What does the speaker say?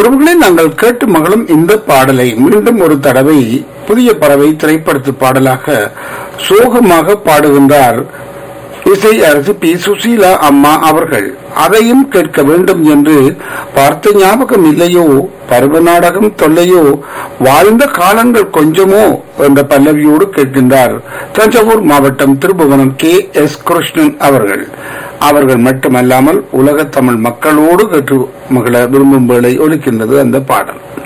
உறவுகளை நாங்கள் கேட்டு மகளும் இந்த பாடலை மீண்டும் ஒரு தடவை புதிய பறவை திரைப்படத்து பாடலாக சோகமாக பாடுகின்றார் இசை அரசு பி சுசீலா அம்மா அவர்கள் அதையும் கேட்க வேண்டும் என்று பார்த்த ஞாபகம் இல்லையோ பருவ நாடகம் தொல்லையோ வாழ்ந்த காலங்கள் கொஞ்சமோ என்ற பல்லவியோடு கேட்கின்றார் தஞ்சாவூர் மாவட்டம் திருபுவனம் கே எஸ் கிருஷ்ணன் அவர்கள் அவர்கள் மட்டுமல்லாமல் உலக தமிழ் மக்களோடு கேட்டு மகள விரும்பும் வேளை ஒலிக்கின்றது அந்த பாடல்